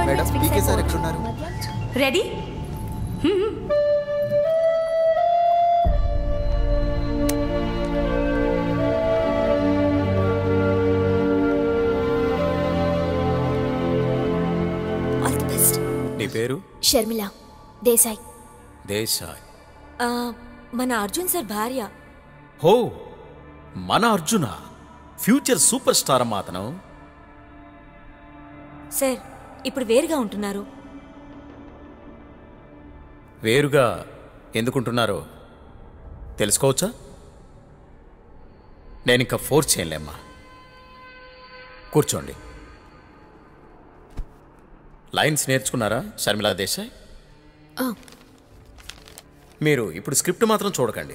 Madam PK sir ఎక్కడున్నారు ready all the best నీ పేరు షర్మిల దేశాయ్ దేశాయ్ ఆ, మన అర్జున్ సార్ భార్య హో మన అర్జున ఫ్యూచర్ సూపర్ స్టార్ అమ్మా అతను సార్ ఇప్పుడు వేరుగా ఉంటున్నారు వేరుగా ఎందుకుంటున్నారో తెలుసుకోవచ్చా నేను ఇంకా ఫోర్స్ చేయలేమ్మా కూర్చోండి లైన్స్ నేర్చుకున్నారా షర్మిలా దేశాయ్ ఆ. మీరు ఇప్పుడు స్క్రిప్ట్ మాత్రం చూడకండి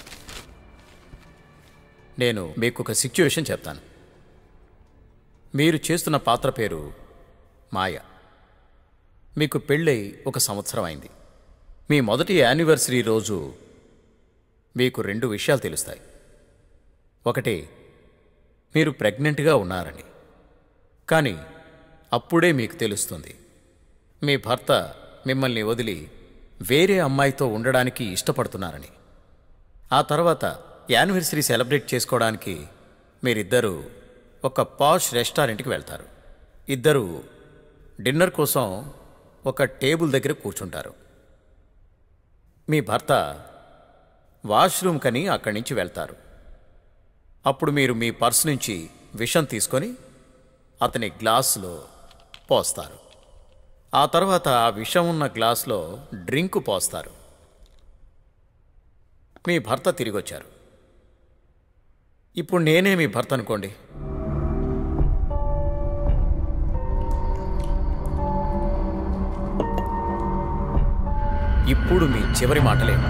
నేను మీకు ఒక సిచ్యువేషన్ చెప్తాను మీరు చేస్తున్న పాత్ర పేరు మాయ మీకు పెళ్ళై ఒక సంవత్సరం అయింది మీ మొదటి యానివర్సరీ రోజు మీకు రెండు విషయాలు తెలుస్తాయి ఒకటి మీరు ప్రెగ్నెంట్గా ఉన్నారని కానీ అప్పుడే మీకు తెలుస్తుంది మీ భర్త మిమ్మల్ని వదిలి వేరే అమ్మాయితో ఉండడానికి ఇష్టపడుతున్నారని ఆ తర్వాత యానివర్సరీ సెలబ్రేట్ చేసుకోవడానికి మీరిద్దరూ ఒక పాష్ రెస్టారెంట్కి వెళ్తారు ఇద్దరు డిన్నర్ కోసం ఒక టేబుల్ దగ్గర కూర్చుంటారు మీ భర్త వాష్రూమ్ కని అక్కడి నుంచి వెళ్తారు అప్పుడు మీరు మీ పర్స్ నుంచి విషం తీసుకొని అతని గ్లాసులో పోస్తారు ఆ తర్వాత ఆ విషం ఉన్న గ్లాసులో డ్రింక్ పోస్తారు మీ భర్త తిరిగి వచ్చారు ఇప్పుడు నేనే మీ భర్త అనుకోండి ఇప్పుడు మీ చివరి మాటలేంటి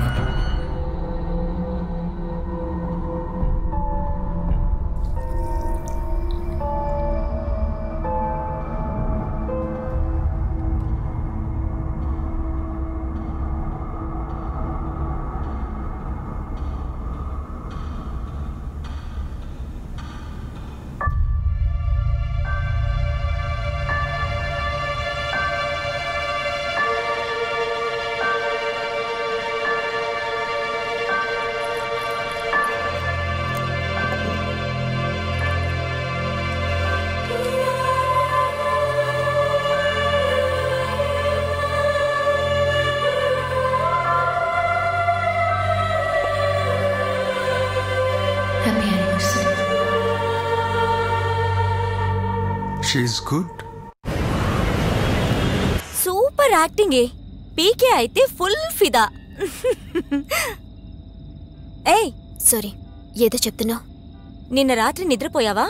హ్యాపీ యానివర్సరీ షీఈ్ గుడ్ సూపర్ యాక్టింగ్ ఏ పీకే అయితే ఫుల్ ఫిదా ఏయ్ సారీ ఏదో చెప్తున్నావు నిన్న రాత్రి నిద్రపోయావా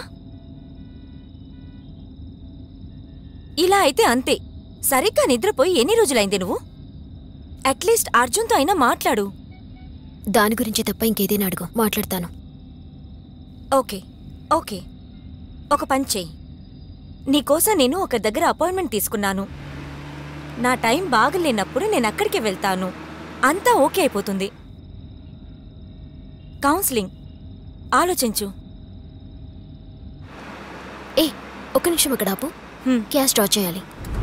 ఇలా అయితే అంతే సరిగ్గా నిద్రపోయి ఎన్ని రోజులైంది నువ్వు అట్లీస్ట్ అర్జున్తో అయినా మాట్లాడు దాని గురించి తప్ప ఇంకేదైనా అడుగు మాట్లాడతాను ఓకే ఓకే ఒక పని చెయ్యి నీకోసం నేను ఒక దగ్గర అపాయింట్మెంట్ తీసుకున్నాను నా టైం బాగలేనప్పుడు నేను అక్కడికి వెళ్తాను అంతా ఓకే అయిపోతుంది కౌన్సిలింగ్ ఆలోచించు ఏ ఒక్క నిమిషం అక్కడ ఆపు హ్మ్. క్యాష్ డ్రా చేయాలి